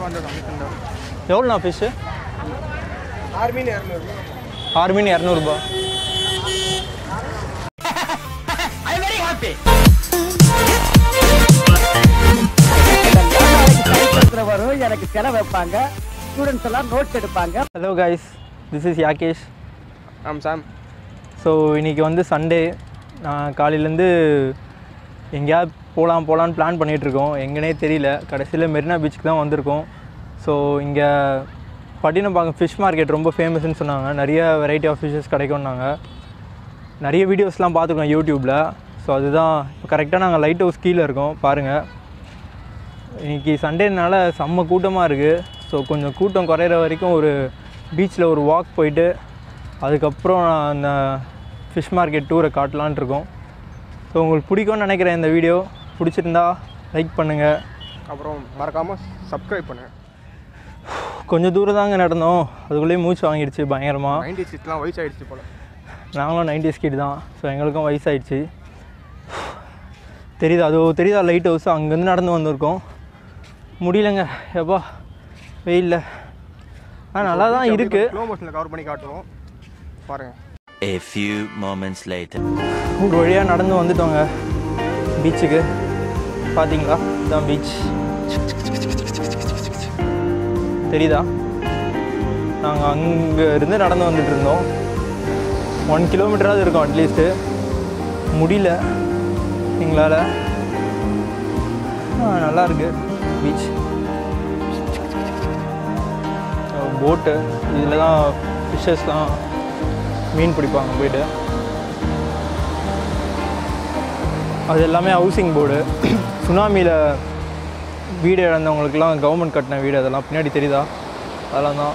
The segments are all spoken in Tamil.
இரநூறுவா அந்த கமிஷன் தான் எவ்வளோண்ணா ஃபிஷ்ஷு ஆறு மீன் இரநூறுவா ஆறு மீன் இரநூறுபா வரும் எனக்கு செலவு வைப்பாங்க ஸ்டூடெண்ட்ஸ் எல்லாம் நோட்ஸ் எடுப்பாங்க hello guys this is Yagesh am Sam so இன்றைக்கி வந்து சண்டே நான் காலையிலேருந்து எங்கேயாவது போகலாம் போகலான்னு பிளான் பண்ணிகிட்ருக்கோம் எங்கேனே தெரியல கடைசியில் மெரினா பீச்சுக்கு தான் வந்திருக்கோம் ஸோ இங்கே பட்டினப்பாக்கம் ஃபிஷ் மார்க்கெட் ரொம்ப ஃபேமஸ்னு சொன்னாங்க நிறைய வெரைட்டி ஆஃப் ஃபிஷ்ஷஸ் கிடைக்கும்னாங்க நிறைய வீடியோஸ்லாம் பார்த்துருக்கோம் யூடியூப்பில் ஸோ அதுதான் இப்போ கரெக்டாக நாங்கள் லைட் ஹவுஸ் கீழே இருக்கோம் பாருங்கள் இன்றைக்கி சண்டேனால செம்ம கூட்டமாக இருக்குது ஸோ கொஞ்சம் கூட்டம் குறையிற வரைக்கும் ஒரு பீச்சில் ஒரு வாக் போயிட்டு அதுக்கப்புறம் நான் அந்த ஃபிஷ் மார்க்கெட் டூரை காட்டலான்ட்டு இருக்கோம் ஸோ உங்களுக்கு பிடிக்கும்னு நினைக்கிறேன் இந்த வீடியோ பிடிச்சிருந்தா லைக் பண்ணுங்கள் அப்புறம் மறக்காமல் சப்ஸ்கிரைப் பண்ணு கொஞ்சம் தூரம் தாங்க நடந்தோம் அதுக்குள்ளேயே மூச்சு வாங்கிடுச்சு பயங்கரமாக நைன்டி சிக்ஸ்லாம் வயசு ஆயிடுச்சு போல நாங்களும் நைன்டி ஸ்கிட் தான் ஸோ எங்களுக்கும் வயசாயிடுச்சு தெரியுதா அது தெரியுதா லைட் ஹவுஸ் அங்கேருந்து நடந்து வந்திருக்கோம் முடியலங்க எப்பா வெயிலில் ஆ நல்லா தான் இருக்குது ஸ்லோ மோஷனில் கவர் பண்ணி காட்டுவோம் பாருங்கள் A few moments later. ஒரு வழியாக நடந்து வந்துட்டோங்க பீச்சுக்கு பார்த்தீங்களா இதான் பீச் தெரியுதா நாங்கள் அங்கே இருந்து நடந்து வந்துட்டு இருந்தோம் ஒன் கிலோமீட்டராவது இருக்கும் அட்லீஸ்ட்டு முடியல எங்களால் ஆ, நல்லா இருக்கு பீச் போட்டு இதில் தான் ஃபிஷ்ஷஸ்லாம் மீன் பிடிப்பாங்க போயிட்டு அது எல்லாமே ஹவுசிங் போர்டு சுனாமியில் வீடு இழந்தவங்களுக்குலாம் கவர்மெண்ட் கட்டின வீடு அதெல்லாம் பின்னாடி தெரியுதா அதெல்லாம் தான்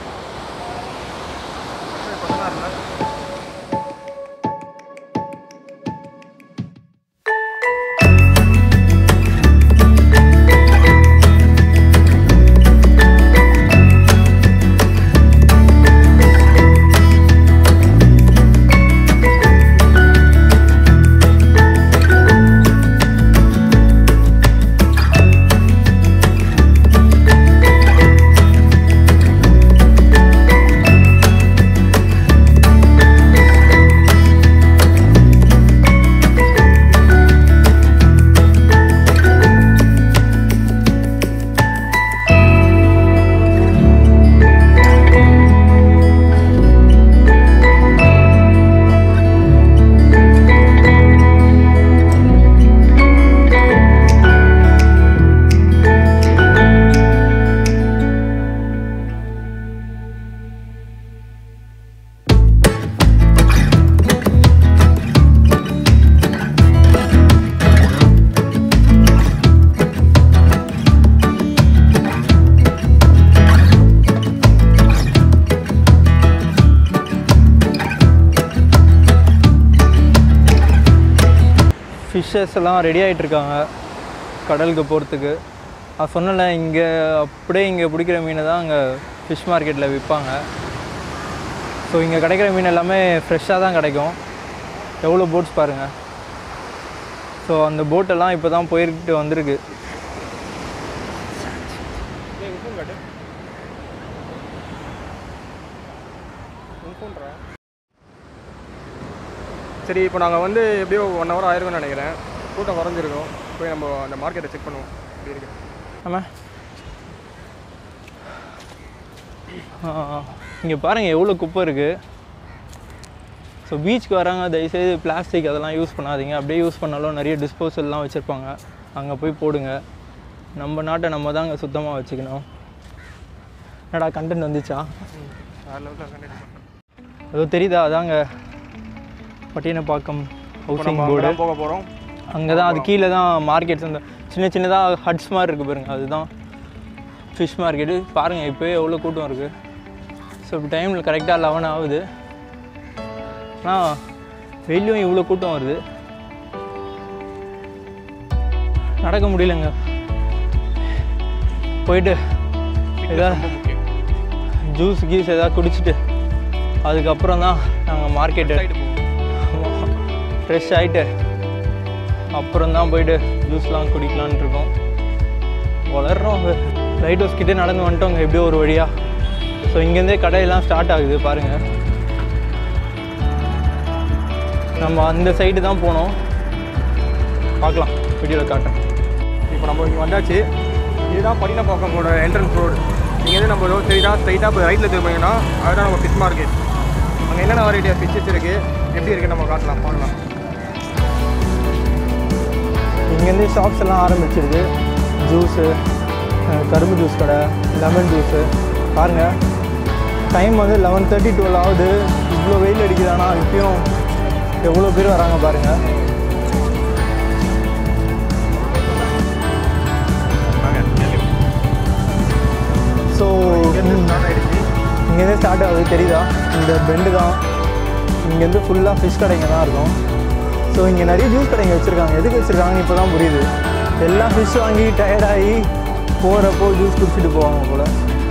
ஃபிஷ்ஷஸ் எல்லாம் ரெடி ஆகிட்டு இருக்காங்க கடலுக்கு போகிறதுக்கு நான் சொன்னல இங்கே அப்படியே இங்கே பிடிக்கிற மீனை தான் அங்கே ஃபிஷ் மார்க்கெட்டில் விற்பாங்க ஸோ இங்கே கிடைக்கிற மீன் எல்லாமே ஃப்ரெஷ்ஷாக தான் கிடைக்கும் எவ்வளோ போட்ஸ் பாருங்கள் ஸோ அந்த போட்டெல்லாம் இப்போ தான் போயிட்டு வந்திருக்கு சரி இப்போ நாங்கள் வந்து எப்படியோ ஒன் ஹவர் ஆயிருக்கும்னு நினைக்கிறேன் கூட்டம் குறைஞ்சிருக்கும் போய் நம்ம அந்த மார்க்கெட்டை செக் பண்ணுவோம் எப்படி இருக்கு ஆமாம் இங்கே பாருங்கள் எவ்வளோ குப்பை இருக்குது ஸோ பீச்சுக்கு வராங்க தயவுசெய்து பிளாஸ்டிக் அதெல்லாம் யூஸ் பண்ணாதீங்க அப்படியே யூஸ் பண்ணாலும் நிறைய டிஸ்போசல்லாம் வச்சுருப்பாங்க அங்கே போய் போடுங்க நம்ம நாட்டை நம்ம தாங்க சுத்தமாக வச்சுக்கணும் என்னடா கண்டென்ட் வந்துச்சா வேறு லெவலில் கண்டக்ட் பண்ணுறோம் அதோ தெரியுதா அதாங்க பட்டினப்பாக்கம் ஹவுசிங் போர்டு போக போகிறோம் அங்கே தான் அது கீழே தான் மார்க்கெட்ஸ் அந்த சின்ன சின்னதாக ஹட்ஸ் மாதிரி இருக்குது பாருங்க அதுதான் ஃபிஷ் மார்க்கெட்டு பாருங்கள் இப்போயே எவ்வளோ கூட்டம் இருக்குது ஸோ இப்போ டைமில் கரெக்டாக லெவன் ஆகுது ஆனால் வெயிலும் இவ்வளோ கூட்டம் வருது நடக்க முடியலங்க போயிட்டு ஏதாவது ஜூஸ் கீஸ் ஏதாவது குடிச்சிட்டு அதுக்கப்புறம் தான் நாங்கள் மார்க்கெட்டு ஃப்ரெஷ் ஆகிட்டு அப்புறம் தான் போயிட்டு ஜூஸ்லாம் குடிக்கலான்ட்டு இருக்கோம் வளர்றோம் லைட் ஹவுஸ் கிட்டே நடந்து வந்துட்டோங்க எப்படியோ ஒரு வழியாக ஸோ இங்கேருந்தே கடையெல்லாம் ஸ்டார்ட் ஆகுது பாருங்கள் நம்ம அந்த சைடு தான் போனோம் பார்க்கலாம் வீடியோவில் காட்டுறேன் இப்போ நம்ம இங்கே வந்தாச்சு இதுதான் படினப்பாக்கமோட என்ட்ரன்ஸ் ரோடு இங்கேருந்து நம்ம ரோட் சைடாக ஸ்ட்ரைட்டாக இப்போ ரைட்டில் திரும்பிங்கன்னா அதுதான் நம்ம ஃபிஷ் மார்க்கெட் அங்கே என்னென்ன வெரைட்டி ஆஃப் ஃபிஷ்ஷஸ் இருக்குது எப்படி இருக்குது நம்ம காட்டலாம் பார்க்கலாம் இங்கேருந்து ஷாப்ஸ் எல்லாம் ஆரம்பிச்சிருக்கு ஜூஸு கரும்பு ஜூஸ் கடை லெமன் ஜூஸு பாருங்கள் டைம் வந்து லெவன் தேர்ட்டி டுவெல் ஆகுது இவ்வளோ வெயில் அடிக்குது ஆனால் இப்பயும் எவ்வளோ பேர் வராங்க பாருங்கள் ஸோ ஸ்டார்ட் ஆகிடுச்சு இங்கேருந்து ஸ்டார்ட் ஆகுது தெரியுதா இந்த பெண்டு தான் இங்கேருந்து ஃபுல்லாக ஃபிஷ் கடைங்க தான் இருக்கும் ஸோ இங்கே நிறைய ஜூஸ் கடைங்க வச்சுருக்காங்க எதுக்கு வச்சுருக்காங்கன்னு இப்போ தான் புரியுது எல்லாம் ஃபிஷ் வாங்கி டயர்டாகி போகிறப்போ ஜூஸ் குடிச்சிட்டு போவாங்க போல்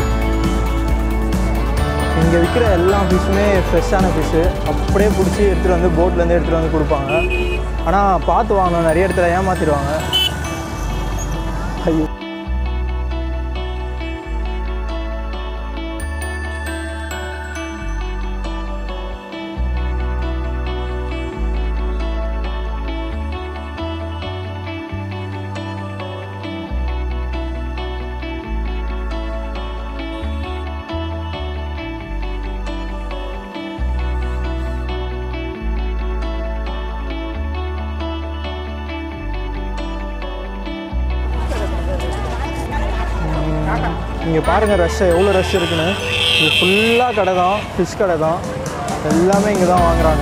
இங்கே விற்கிற எல்லா ஃபிஷ்ஷுமே ஃப்ரெஷ்ஷான ஃபிஷ்ஷு அப்படியே பிடிச்சி எடுத்துகிட்டு வந்து போட்லேருந்து எடுத்துகிட்டு வந்து கொடுப்பாங்க ஆனால் பார்த்து வாங்கணும் நிறைய இடத்துல ஏமாற்றிடுவாங்க ஐயோ இங்கே பாருங்கள் ரஷ் எவ்வளோ ரஷ் இருக்குன்னு இது ஃபுல்லாக கடை தான் ஃபிஷ் கடை தான் எல்லாமே இங்கே தான் வாங்குறாங்க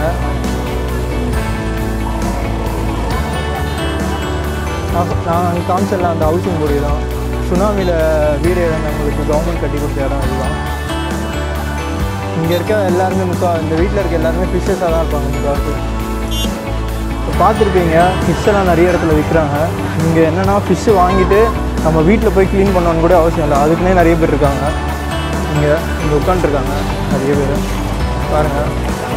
நான் நான் காமிச்சல அந்த ஹவுசிங் போர்டு தான் சுனாமியில் வீடு இழந்தவங்களுக்கு கவர்மெண்ட் கட்டி கொடுத்த இடம் இதுதான் இங்கே இருக்க எல்லாருமே முக்கா இந்த வீட்டில் இருக்க எல்லாருமே ஃபிஷ்ஷஸாக தான் இருப்பாங்க முக்காவாசி இப்போ பார்த்துருப்பீங்க ஃபிஷ் எல்லாம் நிறைய இடத்துல விற்கிறாங்க இங்கே என்னென்னா ஃபிஷ்ஷு வாங்கிட்டு நம்ம வீட்டில் போய் க்ளீன் பண்ணணும்னு கூட அவசியம் இல்லை அதுக்குன்னே நிறைய பேர் இருக்காங்க இங்கே இங்கே உட்காந்துருக்காங்க நிறைய பேர் பாருங்கள்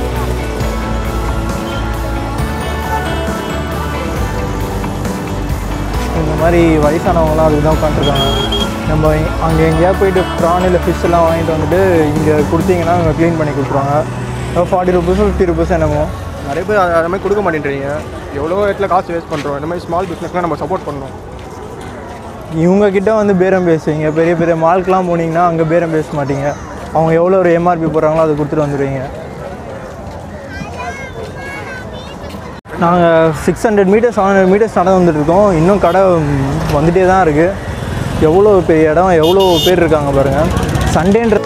இந்த மாதிரி வயசானவங்களாம் அதுக்கு தான் உட்காந்துருக்காங்க நம்ம இ- அங்கே எங்கேயாவது போயிட்டு ப்ரான் இல்லை ஃபிஷ் எல்லாம் வாங்கிட்டு வந்துட்டு இங்கே கொடுத்தீங்கன்னா அவங்க க்ளீன் பண்ணி கொடுத்துருவாங்க ஃபார்ட்டி ருபீஸ் ஃபிஃப்டி ருபீஸ் என்னமோ நிறைய பேர் அது அது மாதிரி கொடுக்க மாட்டேன்றீங்க எவ்வளோ இடத்துல காசு வேஸ்ட் பண்ணுறோம் இந்த மாதிரி ஸ்மால் பிஸ்னஸ்லாம் நம்ம சப்போர்ட் பண்ணணும் இவங்க கிட்ட வந்து பேரம் பேசுவீங்க பெரிய பெரிய மால்க்கெலாம் போனீங்கன்னா அங்கே பேரம் பேச மாட்டீங்க அவங்க எவ்வளோ ஒரு எம்ஆர்பி போடுறாங்களோ அதை கொடுத்துட்டு வந்துடுவீங்க நாங்கள் six hundred metres seven hundred metres நடந்து வந்துட்டு இருக்கோம் இன்னும் கடை ம், வந்துட்டே தான் இருக்குது எவ்வளோ பெரிய இடம் எவ்வளோ பேர் இருக்காங்க பாருங்கள் சண்டேன்ற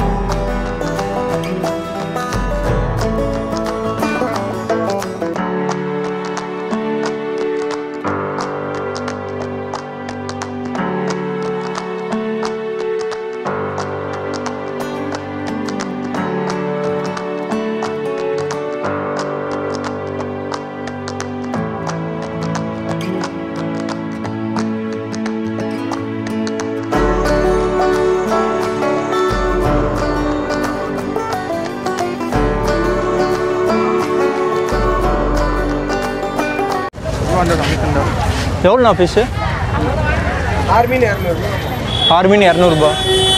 அந்த கமிஷன் தான் எவ்வளோண்ணா ஃபிஷ்ஷு ஆறு மீன் இரநூறு ஆறு மீன் இரநூறுபா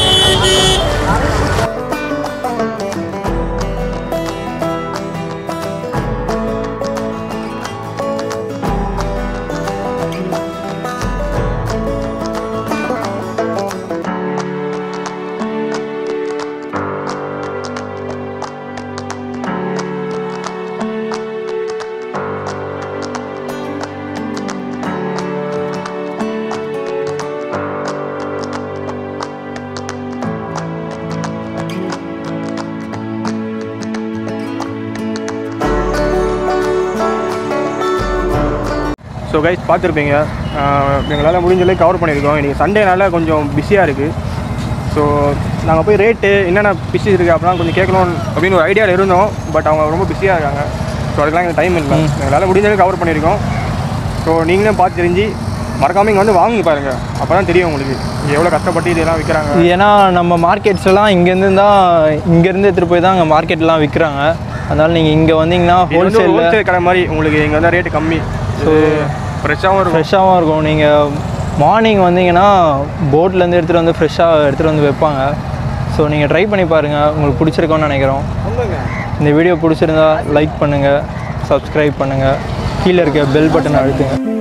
ஸோ கைஸ் பார்த்துருப்பீங்க எங்களால் முடிஞ்ச அளவுக்கு கவர் பண்ணியிருக்கோம் இன்றைக்கி சண்டேனால கொஞ்சம் பிஸியாக இருக்குது ஸோ நாங்கள் போய் ரேட்டு என்னென்ன பிஸிஸ் இருக்குது அப்படிலாம் கொஞ்சம் கேட்கணும் அப்படின்னு ஒரு ஐடியாவில் இருந்தோம் பட் அவங்க ரொம்ப பிஸியாக இருக்காங்க ஸோ அதுக்கெலாம் எங்களுக்கு டைம் இல்லை எங்களால் முடிஞ்ச அளவுக்கு கவர் பண்ணியிருக்கோம் ஸோ நீங்களும் பார்த்து தெரிஞ்சு மறக்காம இங்கே வந்து வாங்கி பாருங்கள் அப்போ தான் தெரியும் உங்களுக்கு எவ்வளோ கஷ்டப்பட்டு இதெல்லாம் விற்கிறாங்க இது ஏன்னா நம்ம மார்க்கெட்ஸ் எல்லாம் இங்கேருந்து தான் இங்கேருந்து எடுத்துகிட்டு போய் தான் அங்கே மார்க்கெட்லாம் விற்கிறாங்க அதனால் நீங்கள் இங்கே வந்தீங்கன்னா இது வந்து ஹோல்சேலில் ஹோல்சேல் கடை மாதிரி உங்களுக்கு இங்கே வந்து ரேட்டு கம்மி ஸோ ஃப்ரெஷ்ஷாகவும் இருக்கும் ஃப்ரெஷ்ஷாகவும் இருக்கும் நீங்கள் மார்னிங் வந்தீங்கன்னா போட்லேருந்து எடுத்துகிட்டு வந்து ஃப்ரெஷ்ஷாக எடுத்துகிட்டு வந்து வைப்பாங்க ஸோ நீங்கள் ட்ரை பண்ணி பாருங்கள் உங்களுக்கு பிடிச்சிருக்கோன்னு நினைக்கிறோம் இந்த வீடியோ பிடிச்சிருந்தா லைக் பண்ணுங்கள் சப்ஸ்கிரைப் பண்ணுங்கள் கீழே இருக்க பெல் பட்டனை அழுத்துங்க